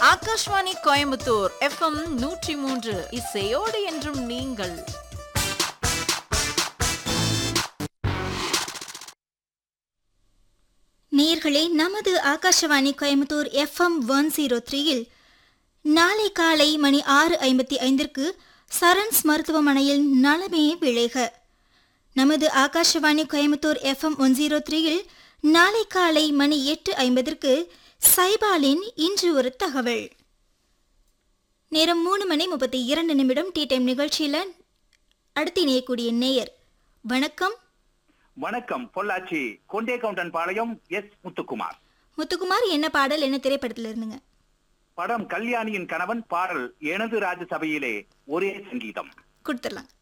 Akashvani Coimbatore FM நூற்றி மூன்று இசையோடு என்றும் நீங்கள் நேர்களே நமது Akashvani Coimbatore FM one zero த்ரீயில் நாளை காலை மணி ஆறு ஐம்பத்தி ஐந்திற்கு சரண்ஸ் மருத்துவமனையில் நலமே விளைக நமது Akashvani Coimbatore FM one zero த்ரீயில் நாளை காலை மணி எட்டு ஐம்பதற்கு சைபாலின் இன்று ஒரு தகவல் நேரம் மூணு மணி முப்பத்தி இரண்டு நிமிடம் டீ டைம் நிகழ்ச்சியில் அடுத்து இணையக்கூடிய நேயர் வணக்கம் வணக்கம் பொள்ளாச்சி கொண்டே கவுண்டன் பாளையம் எஸ் முத்துக்குமார் முத்துக்குமார் என்ன பாடல் என்ன திரைப்படத்தில் இருந்துங்க படம் கல்யாணியின் கணவன் பாடல் எனது ராஜசபையிலே ஒரே சங்கீதம் கொடுத்துடலாம்